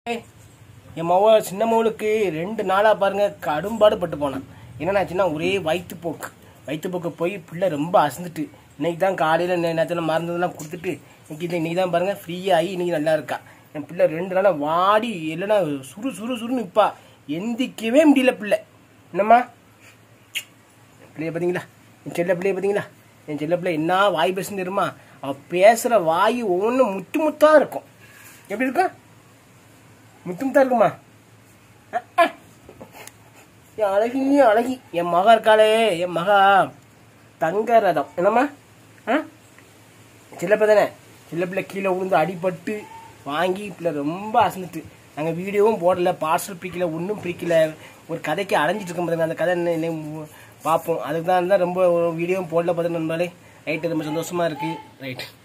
ஏய், என் மவ சின்ன மவளுக்கு ரெண்டு நாளாக பாருங்க கடும்பாடு பட்டு போனான் என்னன்னாச்சுன்னா ஒரே வயிற்று போக்கு வயிற்று போக்கு போய் பிள்ளை ரொம்ப அசந்துட்டு இன்னைக்கு தான் காலையில் நேரத்தில் மருந்ததெல்லாம் கொடுத்துட்டு இன்னைக்கு இது இன்னைக்கு தான் பாருங்க ஃப்ரீயாகி இன்னைக்கு நல்லா இருக்கா என் பிள்ளை ரெண்டு நாளாக வாடி இல்லைன்னா சுறு சுறு சுறுன்னு நிற்பா எந்திக்கவே முடியல பிள்ளை என்னம்மா பிள்ளைய பார்த்தீங்களா என் செல்ல பிள்ளைய பார்த்தீங்களா என் செல்ல பிள்ளை என்ன வாய் பேசுன்னு தெரியுமா அவள் பேசுகிற வாய் ஒவ்வொன்றும் முத்து முத்தாக இருக்கும் எப்படி இருக்கும் முத்து முத்தா இருக்குமா அஹ், அஹ். என் அழகி அழகி என் மகா இருக்காளே என் மகா தங்க ரதம் என்னம்மா ஆ சில்லப்ப தானே சில்ல பிள்ளை கீழே விழுந்து அடிபட்டு வாங்கி பிள்ளை ரொம்ப அசந்துட்டு நாங்கள் வீடியோவும் போடல பார்சல் பிரிக்கல ஒன்றும் பிரிக்கல ஒரு கதைக்கு அலைஞ்சிட்டு இருக்கோம் பாருங்க அந்த கதை என்ன என்ன மு- பார்ப்போம் அதுக்கு தான் தான் ரொம்ப வீடியோவும் போடல பார்த்து நண்பர்களே ரைட்டு ரொம்ப சந்தோஷமா இருக்கு ரைட்